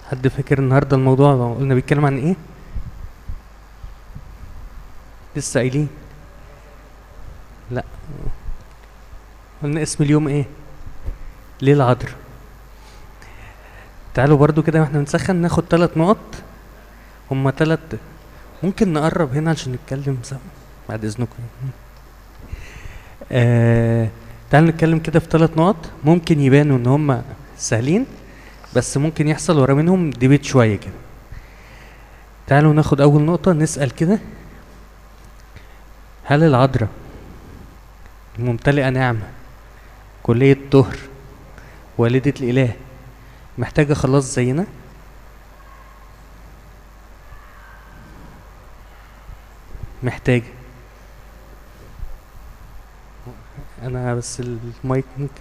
حد فاكر النهارده الموضوع قلنا بيتكلم عن ايه لسه قايلين لا قلنا اسم اليوم ايه ليه العذر تعالوا برضو كده واحنا بنسخن ناخد ثلاث نقط هما ثلاث ممكن نقرب هنا عشان نتكلم سوا بعد اذنكم آه تعالوا نتكلم كده في ثلاث نقط ممكن يبانوا ان هما سهلين بس ممكن يحصل ورا منهم ديبيت شويه كده تعالوا ناخد اول نقطه نسال كده هل العذراء الممتلئه نعمه كليه طهر والده الاله محتاجه خلاص زينا محتاجه انا بس المايك ممكن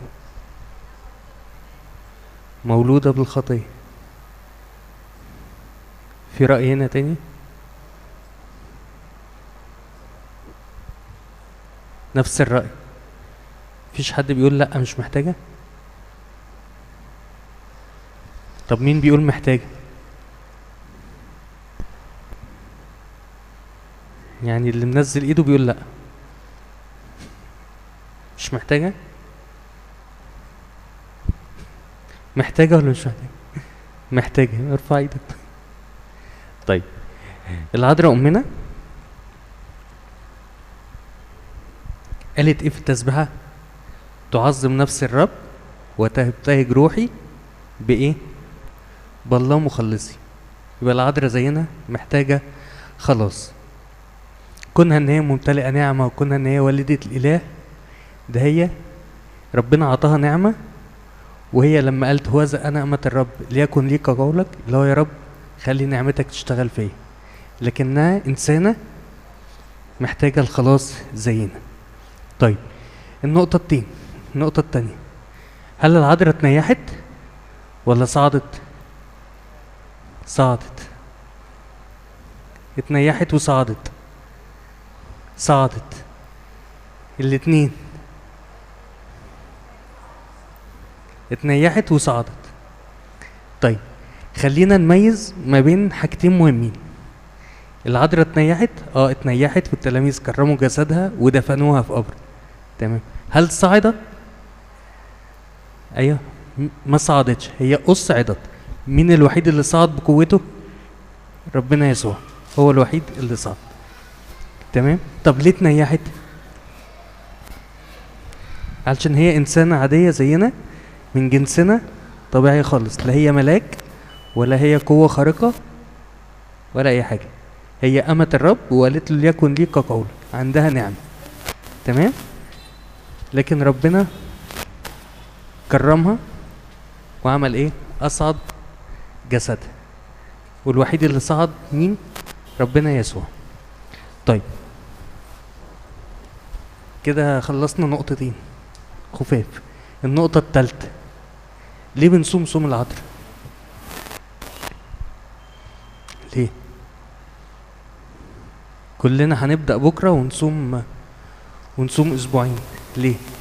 مولودة بالخطية في رأي هنا تاني نفس الرأي مفيش حد بيقول لأ مش محتاجة طب مين بيقول محتاجة يعني اللي منزل ايده بيقول لأ مش محتاجة محتاجة ولا مش محتاجة محتاجة ارفع ايدك طيب العذراء أمنا قالت ايه في التسبيحة تعظم نفس الرب وتبتهج روحي بايه بالله مخلصي يبقى العذراء زينا محتاجة خلاص كونها ان هي ممتلئة نعمة وكونها ان هي والدة الإله ده هي ربنا عطاها نعمة وهي لما قالت هوذا انا امة الرب ليكن ليك قولك اللي هو يا رب خلي نعمتك تشتغل فيا لكنها انسانة محتاجة الخلاص زينا طيب النقطة التين النقطة التانية هل العذراء اتنيحت ولا صعدت صعدت اتنيحت وصعدت صعدت الاتنين اتنيحت وصعدت طيب خلينا نميز ما بين حاجتين مهمين العذراء اتنيحت اه اتنيحت والتلاميذ كرموا جسدها ودفنوها في قبر تمام هل صعدت ايوه م- ما صعدتش هي اصعدت مين الوحيد اللي صعد بقوته ربنا يسوع هو الوحيد اللي صعد تمام طب ليه اتنيحت علشان هي انسانه عاديه زينا من جنسنا طبيعي خالص لا هي ملاك ولا هي قوة خارقة ولا أي حاجة هي أمة الرب وقالت له ليكن ليك قولك عندها نعمة تمام لكن ربنا كرمها وعمل ايه أصعد جسدها والوحيد اللي صعد مين ربنا يسوع طيب كده خلصنا نقطتين خفاف النقطة التالتة ليه بنصوم صوم العذراء ليه كلنا هنبدأ بكرة ونصوم ونصوم أسبوعين ليه